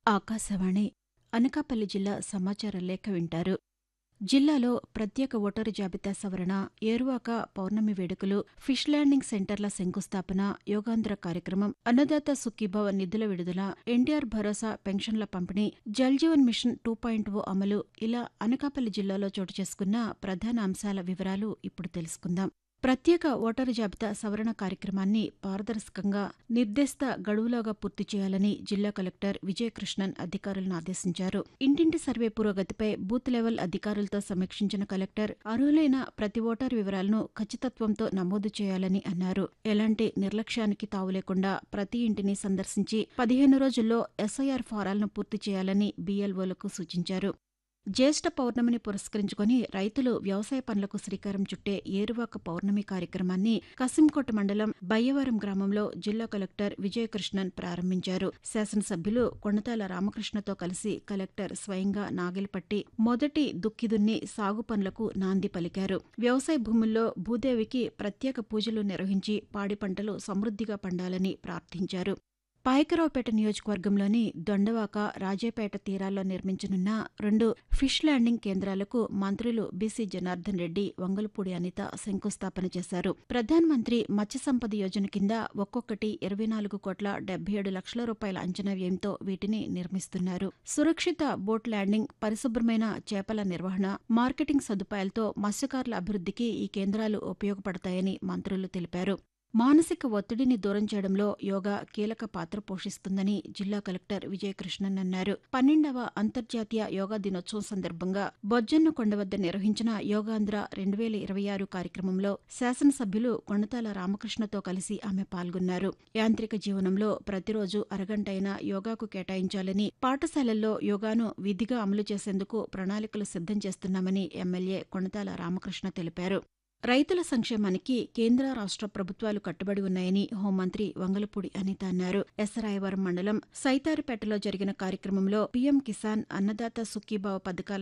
ఆకాశవాణి అనకాపల్లి జిల్లా సమాచార లేఖ వింటారు జిల్లాలో ప్రత్యేక ఓటరు జాబితా సవరణ ఏరువాక పౌర్ణమి వేడుకలు ఫిష్ ల్యాండింగ్ సెంటర్ల శంకుస్థాపన యోగాంధ్ర కార్యక్రమం అన్నదాత సుఖీభవ నిధుల విడుదల ఎన్టీఆర్ భరోసా పెన్షన్ల పంపిణీ Jal Jeevan mission two point O అమలు ఇలా అనకాపల్లి జిల్లాలో చోటు చేసుకున్న ప్రధాన అంశాల వివరాలు ఇప్పుడు తెలుసుకుందాం ప్రత్యేక ఓటరు జాబితా సవరణ కార్యక్రమాన్ని పారదర్శకంగా నిర్దేశిత గడువులోగా పూర్తి చేయాలని జిల్లా కలెక్టర్ విజయకృష్ణన్ అధికారులను ఆదేశించారు ఇంటింటి సర్వే పురోగతిపై బూత్ లెవెల్ అధికారులతో సమీక్షించిన కలెక్టర్ అర్హులైన ప్రతి ఓటరు వివరాలను ఖచ్చితత్వంతో నమోదు చేయాలని అన్నారు ఎలాంటి నిర్లక్ష్యానికి తావు లేకుండా ప్రతి ఇంటిని సందర్శించి పదిహేను రోజుల్లో ఎస్ఐఆర్ ఫారాలను పూర్తి చేయాలని బీఎల్ఓలకు సూచించారు జ్యేష్ఠ పౌర్ణమిని పురస్కరించుకుని రైతులు వ్యవసాయ పనులకు శ్రీకారం చుట్టే ఏరువాక పౌర్ణమి కార్యక్రమాన్ని కసింకోట మండలం బయ్యవరం గ్రామంలో జిల్లా కలెక్టర్ విజయకృష్ణన్ ప్రారంభించారు శాసనసభ్యులు కొణతాల రామకృష్ణతో కలిసి కలెక్టర్ స్వయంగా నాగిల్పట్టి మొదటి దుక్కిదున్ని సాగు పనులకు నాంది పలికారు వ్యవసాయ భూముల్లో భూదేవికి ప్రత్యేక పూజలు నిర్వహించి పాడి పంటలు సమృద్ధిగా పండాలని ప్రార్థించారు పాయకరావుపేట నియోజకవర్గంలోని దొండవాక రాజేపేట తీరాల్లో నిర్మించనున్న రెండు ఫిష్ ల్యాండింగ్ కేంద్రాలకు మంత్రులు బీసీ జనార్దన్ రెడ్డి వంగలపూడి అనిత శంకుస్థాపన చేశారు ప్రధానమంత్రి మత్స్య సంపద యోజన కింద ఒక్కొక్కటి ఇరవై నాలుగు కోట్ల డెబ్బై ఏడు లక్షల రూపాయల అంచనా వ్యయంతో వీటిని నిర్మిస్తున్నారు సురక్షిత బోట్ ల్యాండింగ్ పరిశుభ్రమైన చేపల నిర్వహణ మార్కెటింగ్ సదుపాయాలతో మత్స్యకారుల అభివృద్ధికి ఈ కేంద్రాలు ఉపయోగపడతాయని మంత్రులు తెలిపారు మానసిక ఒత్తిడిని దూరం చేయడంలో యోగా కీలక పాత్ర పోషిస్తుందని జిల్లా కలెక్టర్ విజయకృష్ణన్ అన్నారు పన్నెండవ అంతర్జాతీయ యోగా దినోత్సవం సందర్భంగా బొజ్జన్న కొండ వద్ద నిర్వహించిన యోగాంధ్ర రెండు వేల ఇరవై ఆరు కార్యక్రమంలో శాసనసభ్యులు కొండతాల రామకృష్ణతో కలిసి ఆమె పాల్గొన్నారు యాంత్రిక జీవనంలో ప్రతిరోజు అరగంటైనా యోగాకు కేటాయించాలని పాఠశాలల్లో యోగాను విధిగా అమలు చేసేందుకు ప్రణాళికలు సిద్ధం చేస్తున్నామని ఎమ్మెల్యే కొండతాల రామకృష్ణ తెలిపారు రైతుల సంక్షేమానికి కేంద్ర రాష్ట్ర ప్రభుత్వాలు కట్టుబడి ఉన్నాయని హోంమంత్రి వంగలపూడి అనిత అన్నారు ఎస్రాయవరం మండలం సైతారిపేటలో జరిగిన కార్యక్రమంలో పీఎం కిసాన్ అన్నదాత సుఖీభావ పథకాల